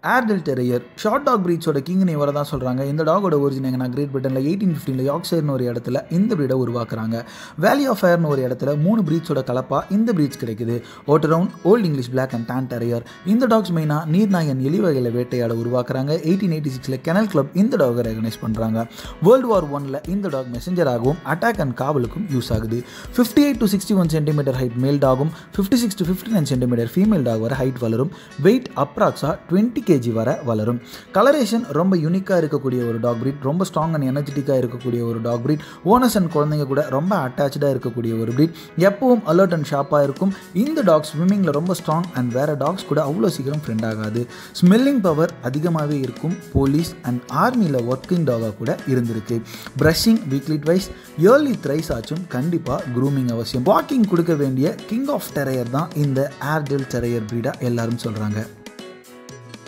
Airtel terrier short dog பிரீட்ஸோட கிங்னு இவரை தான் சொல்கிறாங்க இந்த டாகோட ஒரிஜின் எங்கன்னா கிரேட் பிரிட்டனில் எயிட்டீன் ஃபிஃப்டினில் யாக்ஷயர்னு ஒரு இடத்துல இந்த பிரீடை உருவாக்குறாங்க வேலி ஆஃப் ஃபயர்னு ஒரு இடத்துல மூணு பிரீட்ஸோட கலப்பா இந்த பிரீட்ஸ் கிடைக்குது otterhound old English black and tan terrier இந்த டாக்ஸ் மெயினாக நீர்நாயன் எலி வகையில் வேட்டையாட உருவாக்குறாங்க எயிட்டீன் எயிட்டி சிக்ஸில் கெனல் கிளப் இந்த டாகை ரெகனைஸ் பண்ணுறாங்க வேர்ல்டு வார் ஒனில் இந்த டாக் மெசஞ்சராகவும் அட்டாக் அண்ட் காவலுக்கும் யூஸ் ஆகுது fifty eight to sixty one centimetre height மேல் டாகும் fifty six to fifty nine centimetre female dog வர ஹைட் வளரும் வெயிட் அப்ராக்ஸாக டுவெண்ட்டி கேஜி வர வளரும் கலரேஷன் ரொம்ப யூனிக்காக இருக்கக்கூடிய ஒரு டாக் breed ரொம்ப ஸ்ட்ராங் அண்ட் எனர்ஜெட்டிக்காக இருக்கக்கூடிய ஒரு டாக் breed ஓனர்ஸ் அண்ட் குழந்தைங்க கூட ரொம்ப அட்டாச்சாக இருக்கக்கூடிய ஒரு breed எப்பவும் அலர்ட் அண்ட் ஷார்ப்பாக இருக்கும் இந்த டாக் ஸ்விம்மிங்கில் ரொம்ப ஸ்ட்ராங் அண்ட் வேறு டாக்ஸ் கூட அவ்வளோ சீக்கிரம் ஃப்ரெண்ட் ஆகாது ஸ்மெல்லிங் பவர் அதிகமாகவே இருக்கும் போலீஸ் அண்ட் ஆர்மியில் ஒர்க்கிங் டாகாக கூட இருந்திருக்கு brushing weekly twice yearly thrice ஆச்சும் கண்டிப்பாக க்ரூமிங் அவசியம் வாக்கிங் கொடுக்க வேண்டிய கிங் ஆஃப் டெரையர் தான் இந்த ஏர்டெல் டெரையர் ப்ரீடாக எல்லாரும் சொல்கிறாங்க